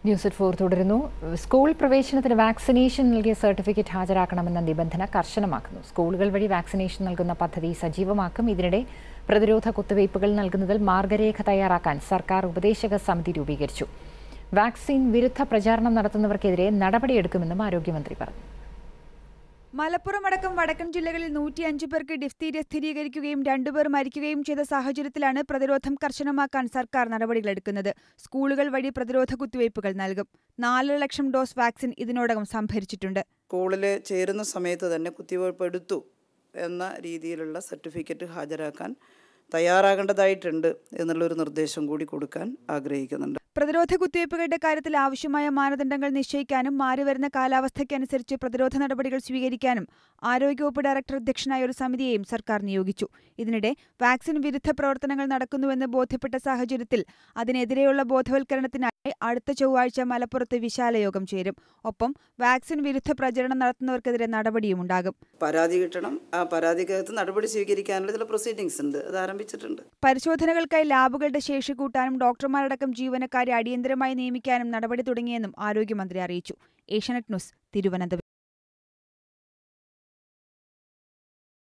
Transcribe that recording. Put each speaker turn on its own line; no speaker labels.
news at four തുടരുന്നു school പ്രവേശനത്തിന് vaccination നൽകിയ സർട്ടിഫിക്കറ്റ് ഹാജരാക്കണമെന്ന നിബന്ധന കർശനമാക്കുന്നു സ്കൂളുകൾ വഴി വാക്സിനേഷൻ നൽകുന്ന പദ്ധതി സജീവമാക്കും ഇതിനിടെ പ്രതിരോധ കുത്തിവയ്പ്പുകൾ നൽകുന്നതിൽ മാർഗരേഖ തയ്യാറാക്കാൻ സർക്കാർ ഉപദേശക സമിതി രൂപീകരിച്ചു വാക്സിൻ വിരുദ്ധ പ്രചാരണം നടത്തുന്നവർക്കെതിരെ നടപടിയെടുക്കുമെന്നും ആരോഗ്യമന്ത്രി പറഞ്ഞു
മലപ്പുറം അടക്കം വടക്കൻ ജില്ലകളിൽ നൂറ്റിയഞ്ച് പേർക്ക് ഡിഫ്തീരിയ സ്ഥിരീകരിക്കുകയും രണ്ടുപേർ മരിക്കുകയും ചെയ്ത സാഹചര്യത്തിലാണ് പ്രതിരോധം കർശനമാക്കാൻ സർക്കാർ നടപടികളെടുക്കുന്നത് സ്കൂളുകൾ വഴി പ്രതിരോധ കുത്തിവയ്പ്പുകൾ നൽകും നാലര ലക്ഷം ഡോസ് വാക്സിൻ ഇതിനോടകം സംഭരിച്ചിട്ടുണ്ട്
സ്കൂളിൽ ചേരുന്ന സമയത്ത് തന്നെ കുത്തിവയ്പ് എടുത്തു എന്ന രീതിയിലുള്ള സർട്ടിഫിക്കറ്റ് ഹാജരാക്കാൻ തയ്യാറാകേണ്ടതായിട്ടുണ്ട് എന്നുള്ളൊരു നിർദ്ദേശം കൂടി കൊടുക്കാൻ ആഗ്രഹിക്കുന്നുണ്ട്
പ്രതിരോധ കുത്തിവയ്പ്പുകളുടെ കാര്യത്തിൽ ആവശ്യമായ മാനദണ്ഡങ്ങൾ നിശ്ചയിക്കാനും മാറിവരുന്ന കാലാവസ്ഥയ്ക്കനുസരിച്ച് പ്രതിരോധ നടപടികൾ സ്വീകരിക്കാനും ആരോഗ്യവകുപ്പ് ഡയറക്ടർ അധ്യക്ഷനായ ഒരു സമിതിയെയും സർക്കാർ നിയോഗിച്ചു ഇതിനിടെ വാക്സിൻ വിരുദ്ധ പ്രവർത്തനങ്ങൾ നടക്കുന്നുവെന്ന് ബോധ്യപ്പെട്ട സാഹചര്യത്തിൽ അതിനെതിരെയുള്ള ബോധവൽക്കരണത്തിനായി അടുത്ത ചൊവ്വാഴ്ച മലപ്പുറത്ത് വിശാല യോഗം ചേരും ഒപ്പം വാക്സിൻ വിരുദ്ധ പ്രചരണം നടത്തുന്നവർക്കെതിരെ നടപടിയുമുണ്ടാകും
പരാതി കിട്ടണം ആ പരാതിക്കകത്ത് നടപടി സ്വീകരിക്കാനുള്ള ചില പ്രൊസീഡിങ്സ് ഉണ്ട് അത് ആരംഭിച്ചിട്ടുണ്ട്
പരിശോധനകൾക്കായി ലാബുകളുടെ ശേഷി കൂട്ടാനും ഡോക്ടർമാരടക്കം ജീവനക്കാരെ അടിയന്തരമായി നിയമിക്കാനും നടപടി തുടങ്ങിയെന്നും ആരോഗ്യമന്ത്രി അറിയിച്ചു ഏഷ്യാനെറ്റ് ന്യൂസ് തിരുവനന്തപുരം